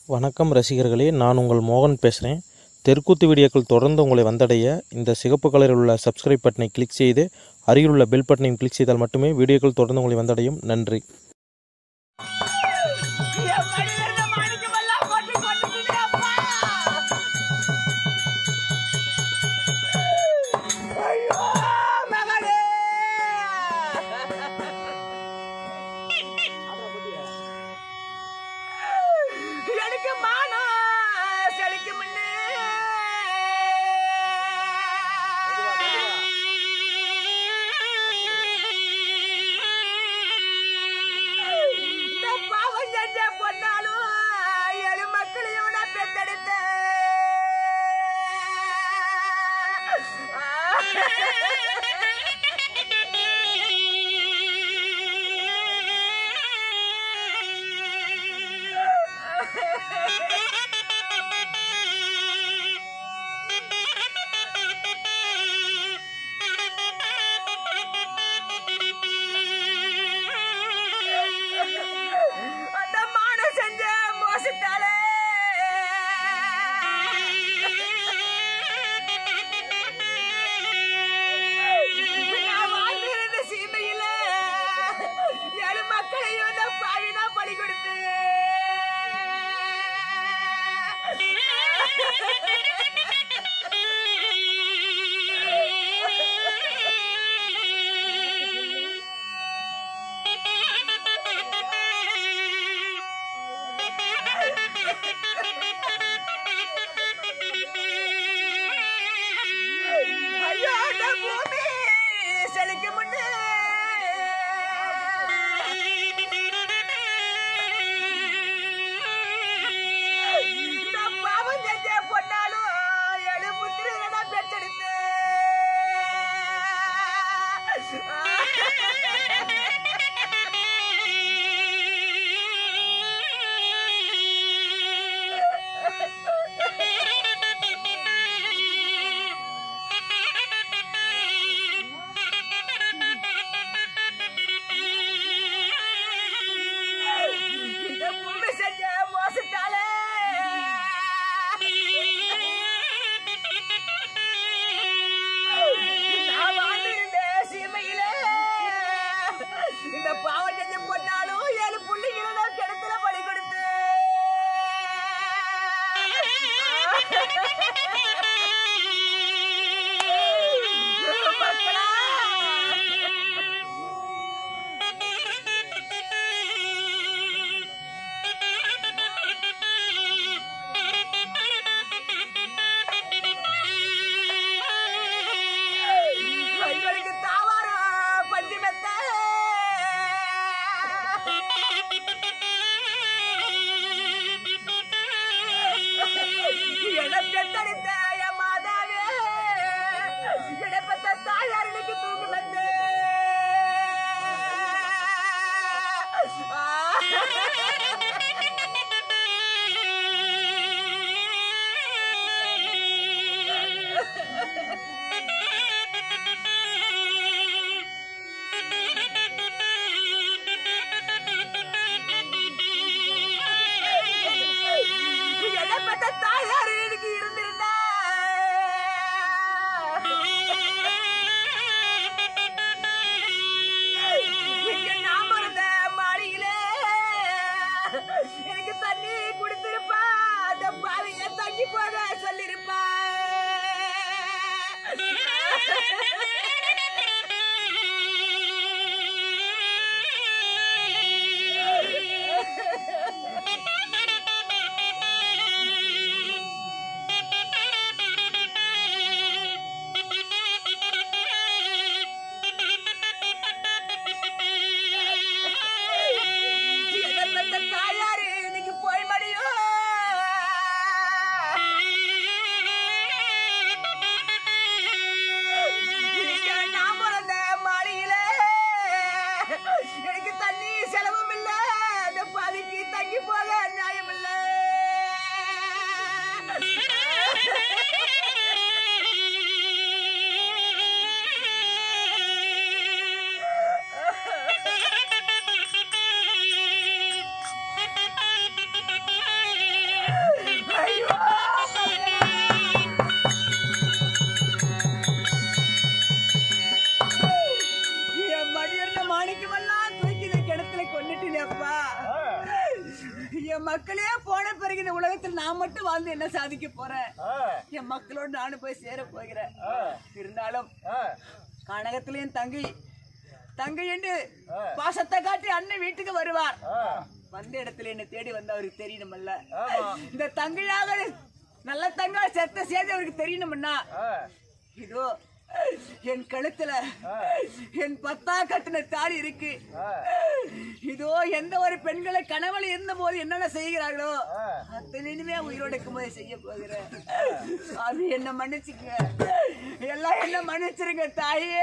வணக்கம் ரசிகர்களே நான் உங்கள் மோகன் பேசுகிறேன் தெருக்கூத்து வீடியோக்கள் தொடர்ந்து உங்களை வந்தடைய இந்த சிகப்பு கலரில் உள்ள சப்ஸ்கிரைப் பட்டனை கிளிக் செய்து அருகில் உள்ள பெல் பட்டனையும் கிளிக் செய்தால் மட்டுமே வீடியோக்கள் தொடர்ந்து உங்களை வந்தடையும் நன்றி என் மடியில இருந்த மாணிக்கமெல்லாம் கொட்டி கொட்டுதுடே அப்பா. ஐயோ, மகனே. எனக்கு மானம் செழிக்கும் முன்னே. இந்த பாவம் செஞ்ச பொண்ணாலும் ஏழு மக்களையும் நான் அந்த மான செஞ்ச மோசத்தாலே நான் வாழ்ந்திருந்த சீமையில ஏழு மக்களையும் அந்த பாவினா பலி கொடுத்து ஐயோ அந்த பூமி செழிக்கும் முன்னே இந்த பாவம் செஞ்ச பொண்ணாலும் ஏழு புத்திரனை பெற்றெடுத்து இந்த பூமி செஞ்ச மோசத்தாலே நான் வாழ்ந்திருந்த சீமையிலே இந்த பாவம் செஞ்ச பொண்ணாலும் ஏழு புள்ளிகளை நான் கிணத்துல பலி கொடுத்து மக்களா கைகளுக்கு தாவாரம் பஞ்சு மெத்த என பெத்தெடுத்த மக்களே போன பிறகு இந்த உலகத்தில் நான் மட்டும் வாழ்ந்து என்ன சாதிக்க போறேன் என் மக்களோடு நானும் போய் சேர போகிறேன் இருந்தாலும் கனகத்துல என் தங்கை தங்கை என்று பாசத்தை காட்டி அண்ணன் வீட்டுக்கு வருவார் வந்த இடத்துல என்ன தேடி வந்த அவருக்கு தெரியணுமல்ல இந்த தங்கையாக நல்ல தங்கா செத்த சேர்த்து அவருக்கு தெரியணும்னா இதோ என் கழுத்துல என் பத்தா கட்டின தாலி இருக்கு இதோ எந்த ஒரு பெண்களை கனவுல இருந்த போது என்னென்ன செய்கிறார்களோ அத்தனையுமே உயிரோடு இருக்கும் போது செய்ய போகிறேன் அது என்ன மன்னிச்சுங்க எல்லாம் என்ன மன்னிச்சிருங்க தாயே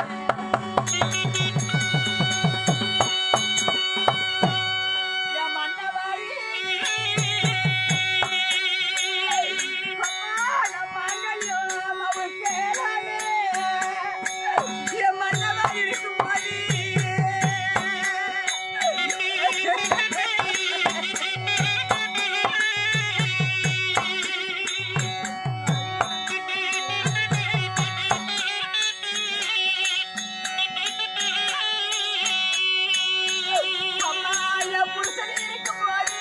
என் மன்னவாழி. அம்மா, நம் மங்கள்யம் அவள் கேளாதே. என் மன்னவாழி இருக்கும்போது. அம்மா, என் புருஷன் இருக்கும்போது.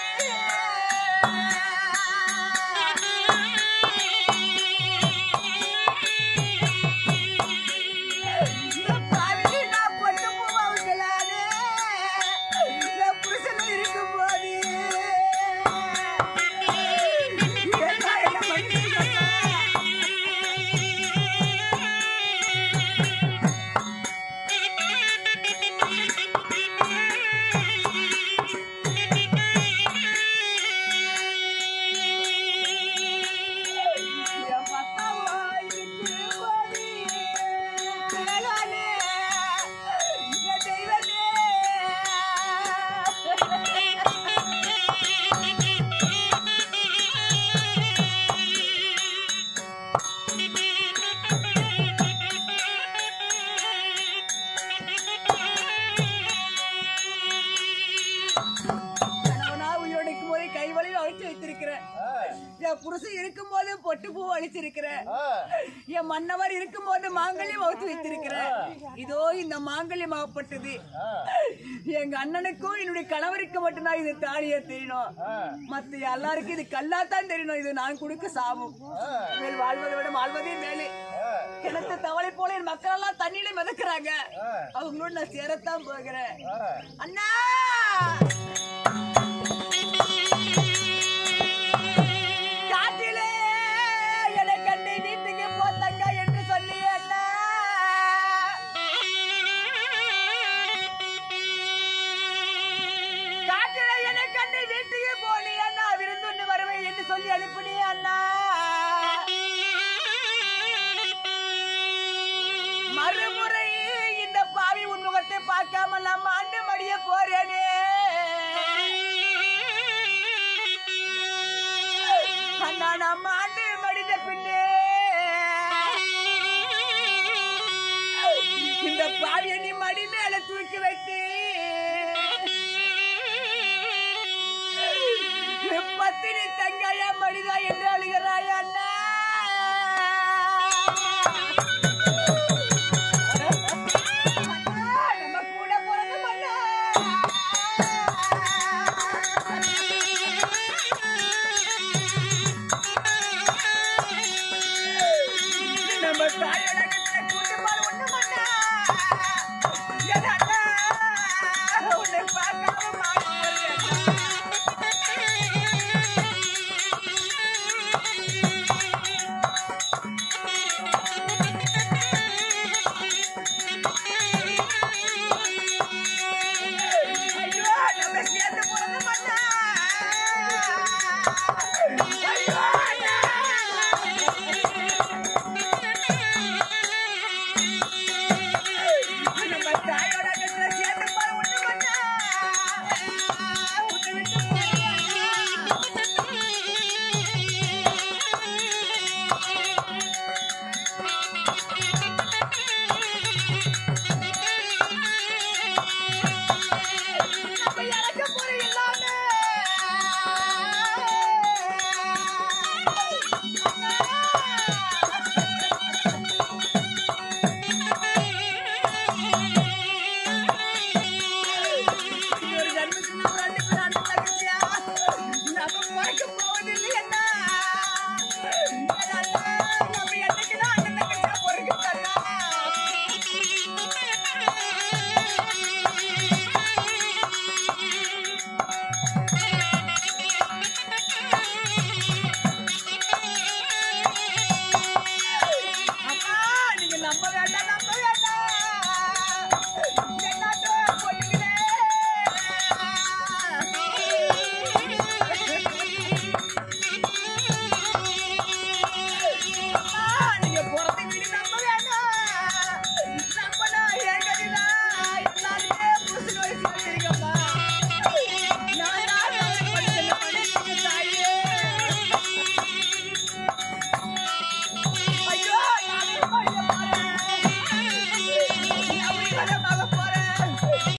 இந்த பாவிக்கு நான் பொட்டு பூவா வைக்கலானே. என் புருஷன் இருக்கும்போது. ஏம்மா என்ன மன்னிச்சுக்கம்மா. என் பத்தாவா இருக்கும்போது. அழகானே, என் தெய்வமே. கணவனா உயிரோடு இருக்கும்போது கைவளையும் அழிச்சு வைத்திருக்கிறேன் என் புருஷன் இருக்கும்போது பொட்டு பூ அழிச்சிருக்கிறேன் என் மன்னவர் இருக்கும்போது மாங்கல்யம் அவுத்து வைத்திருக்கிறேன் இதோ இந்த மாங்கல்யம் ஆகப்பட்டது எங்க அண்ணனுக்கும் என்னுடைய கணவருக்கு மட்டும்தான் இது தாலியா தெரியணும் மத்த எல்லாருக்கும் இது கல்லாத்தான் தெரியணும் இது நான் கொடுக்க சாபம் மேல் வாழ்வதை விட வாழ்வதே மேலே கிணத்து தவளை போல என் மக்கள் எல்லாம் தண்ணியில மிதக்குறாங்க அவங்களோட நான் சேரத்தான் போகிறேன் அண்ணா காட்டிலே என்னை கண்டு வீட்டுக்கு போத்தங்க என்று சொல்லி அண்ணா காட்டிலே என்னை கண்டு வீட்டுக்கு போனி அண்ணா விருந்துண்டு வருவேன் என்று சொல்லி அனுப்பினே அண்ணா மறுமுறை இந்த பாவி உன்முகத்தை பார்க்காம நான் ஆண்டு மடிய போறேனே அண்ணா நம்ம ஆண்டு மடிந்த பின்னே இந்த பாவியை நீ மடி மேல தூக்கி வைத்து பத்தினி தங்காயா மடிதா என்று